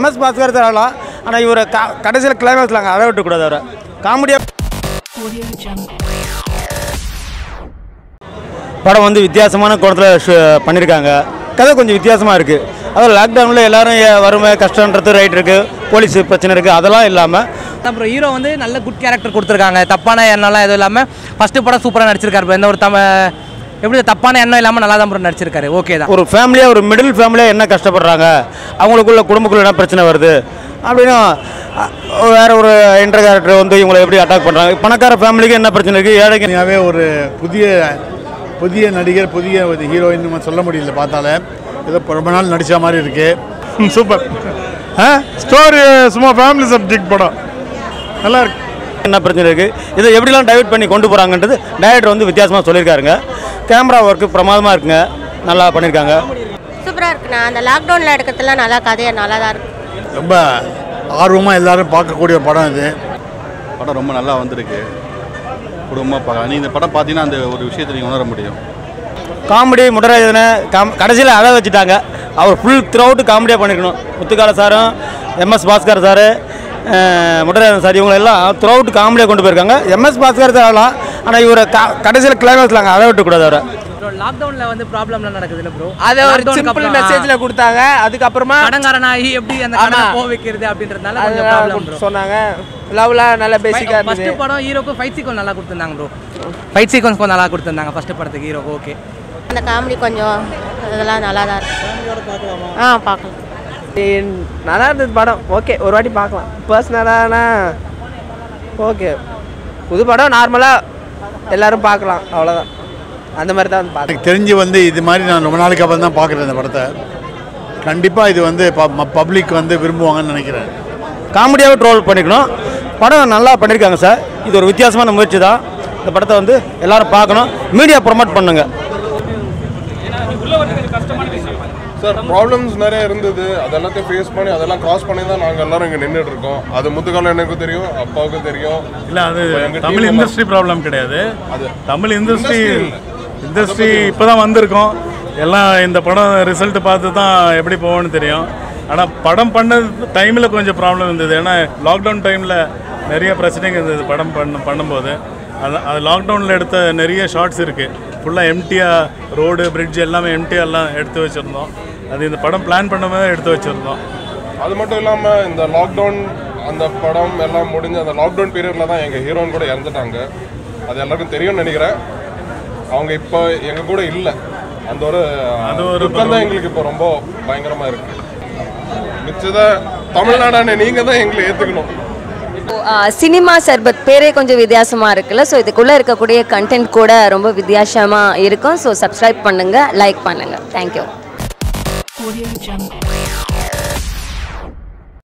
MS Bhaskar தரலாம் ஆனால் இவரை கா கடைசியில் கிளைமேக்ஸில் அங்கே அழ விட்டுக்கூடாது அவரை காமெடியாக படம் வந்து வித்தியாசமான கோணத்தில் பண்ணியிருக்காங்க கதை கொஞ்சம் வித்தியாசமாக இருக்குது அதாவது லாக்டவுனில் எல்லாரும் ஏ- வறுமை கஷ்டன்றது ரைட் இருக்குது போலீஸ் பிரச்சனை இருக்குது அதெல்லாம் இல்லாமல் அப்புறம் ஹீரோ வந்து நல்ல குட் கேரக்டர் கொடுத்துருக்காங்க தப்பான எண்ணம்லாம் எதுவும் இல்லாமல் ஃபஸ்ட்டு படம் சூப்பராக நடிச்சிருக்காரு bro. எந்த ஒரு தம எப்படி தப்பான எண்ணம் இல்லாமல் நல்லா தான் ப்ரோ நடிச்சிருக்காரு ஓகே தான் ஒரு ஃபேமிலியாக ஒரு மிடில் ஃபேமிலியாக என்ன கஷ்டப்படுறாங்க அவங்களுக்குள்ள குடும்பக்குள்ள என்ன பிரச்சனை வருது அப்படின்னா அ, வேற ஒரு இன்டர் கேரக்டர் வந்து இவங்களை எப்படி அட்டாக் பண்ணுறாங்க பணக்கார ஃபேமிலிக்கு என்ன பிரச்சனை இருக்குது ஏழைக்கு உண்மையாகவே ஒரு புதிய புதிய நடிகர் புதிய ஒரு ஹீரோயின் நம்ம சொல்ல முடியல பார்த்தாலே ஏதோ ரொம்ப நாள் நடித்த மாதிரி இருக்கு சூப்பர் ஸ்டோரி சும்மா ஃபேமிலி சப்ஜெக்ட் படம் நல்லா இருக்கு என்ன பிரச்சனை இருக்குது இதை எப்படிலாம் டைவர்ட் பண்ணி கொண்டு போகிறாங்கன்றது டைரக்டர் வந்து வித்தியாசமாக சொல்லியிருக்காருங்க கேமரா ஒர்க்கு பிரமாதமாக இருக்குங்க நல்லா பண்ணியிருக்காங்க சூப்பராக இருக்குண்ணா அந்த லாக்டவுனில் எடுக்கிறதுலாம் நல்லா கதையாக நல்லா தான் இருக்கு ரொம்ப ஆர்வமாக எல்லாரும் பார்க்கக்கூடிய ஒரு படம் இது படம் ரொம்ப நல்லா வந்திருக்கு குடும்பமாக பார்க்கலாம் நீ இந்த படம் பார்த்தீங்கன்னா அந்த ஒரு விஷயத்தை நீங்கள் உணர முடியும் காமெடி முடராஜனை காம் கடைசியில் அழ வச்சுட்டாங்க அவர் ஃபுல் த்ரூ அவுட் காமெடியாக பண்ணியிருக்கணும் முத்துக்கால சாரும் எம்எஸ் பாஸ்கர் சார் முடராஜன் சார் இவங்க எல்லாம் த்ரூ அவுட் காமெடியாக கொண்டு போயிருக்காங்க எம்எஸ் பாஸ்கர் சார்லாம் ஆனால் இவரை கா கடைசியில் கிளைமேக்ஸில் அங்கே அழ விட்டுக்கூடாது அவரை லாக்டவுனில் வந்து ப்ராப்ளம்லாம் நடக்குது இல்லை ப்ரோ அதை ஒரு சிம்பிள் மெசேஜ்ல கொடுத்தாங்க அதுக்கப்புறமா கடங்காரனாகி எப்படி அந்த ஆமா. கடனை போக வைக்கிறது அப்படின்றதுனால அது கொஞ்சம் ப்ராப்ளம் ப்ரோ சொன்னாங்க லவ்லாம் நல்ல பேசிக்கா ஃபர்ஸ்ட் இருந்தது படம் ஹீரோக்கு ஃபைட் சீக்வன்ஸ் நல்லா கொடுத்துருந்தாங்க ப்ரோ ஃபைட் சீக்வன்ஸ் கொஞ்சம் நல்லா கொடுத்துருந்தாங்க ஃபர்ஸ்ட் படத்துக்கு ஹீரோக்கு ஓகே அந்த காமெடி கொஞ்சம் இதெல்லாம் நல்லா தான் இருக்கு ஆ பார்க்கலாம் நல்லா இருந்தது படம் ஓகே ஒரு வாட்டி பார்க்கலாம் பர்சனலானா ஓகே புது படம் நார்மலாக எல்லாரும் பார்க்கலாம் அவ்வளோதான் அந்த மாதிரி தான் வந்து பார்த்தேன் எனக்கு தெரிஞ்சு வந்து இது மாதிரி நான் ரொம்ப நாளைக்கு அப்புறம் தான் பார்க்குறேன் இந்த படத்தை கண்டிப்பாக இது வந்து பப்ளிக் வந்து விரும்புவாங்கன்னு நினைக்கிறேன் காமெடியாகவே ட்ரோல் பண்ணிக்கணும் படம் நல்லா பண்ணியிருக்காங்க சார் இது ஒரு வித்தியாசமான முயற்சி தான் இந்த படத்தை வந்து எல்லாரும் பார்க்கணும் மீடியா ப்ரொமோட் பண்ணுங்க சார் ப்ராப்ளம்ஸ் நிறைய இருந்தது அது எல்லாத்தையும் ஃபேஸ் பண்ணி அதெல்லாம் கிராஸ் பண்ணி தான் நாங்கள் எல்லாரும் இங்கே நின்றுட்டு இருக்கோம் அது முத்துக்காலம் எனக்கும் தெரியும் அப்பாவுக்கும் தெரியும் இல்லை அது எங்க தமிழ் team இண்டஸ்ட்ரி ப்ராப்ளம் கிடையாது அது தமிழ் இண்டஸ்ட்ரி industry இல்ல. இண்டஸ்ட்ரி இப்போ தான் வந்திருக்கோம் எல்லாம் இந்த படம் ரிசல்ட் பார்த்து தான் எப்படி போவோம்னு தெரியும் ஆனால் படம் பண்ண டைமில் கொஞ்சம் ப்ராப்ளம் இருந்தது ஏன்னா லாக்டவுன் டைமில் நிறைய பிரச்சனைங்க இருந்தது படம் பண்ண பண்ணும்போது அது அது லாக்டவுனில் எடுத்த நிறைய ஷார்ட்ஸ் இருக்குது ஃபுல்லாக எம்டியாக ரோடு பிரிட்ஜ் எல்லாமே எம்டியாக எல்லாம் எடுத்து வச்சுருந்தோம் அது இந்த படம் பிளான் பண்ணும்போது எடுத்து வச்சுருந்தோம் அது மட்டும் இல்லாமல் இந்த லாக்டவுன் அந்த படம் எல்லாம் முடிஞ்சு அந்த லாக்டவுன் பீரியடில் தான் எங்கள் ஹீரோயின் கூட இறந்துட்டாங்க அது எல்லாருக்கும் தெரியும்னு நினைக்கிறேன் அவங்க இப்போ எங்கள் கூட இல்லை அந்த ஒரு அது ஒரு துக்கம் தான் எங்களுக்கு இப்போ ரொம்ப பயங்கரமாக இருக்கு மிச்சத தமிழ்நாடான நீங்கள் தான் எங்களை ஏற்றுக்கணும் சினிமா சர்பத் பேரே கொஞ்சம் வித்தியாசமாக இருக்குல்ல ஸோ இதுக்குள்ளே இருக்கக்கூடிய கண்டென்ட் கூட ரொம்ப வித்தியாசமாக இருக்கும் ஸோ சப்ஸ்கிரைப் பண்ணுங்கள் லைக் பண்ணுங்கள் தேங்க்யூ Audio Jungle.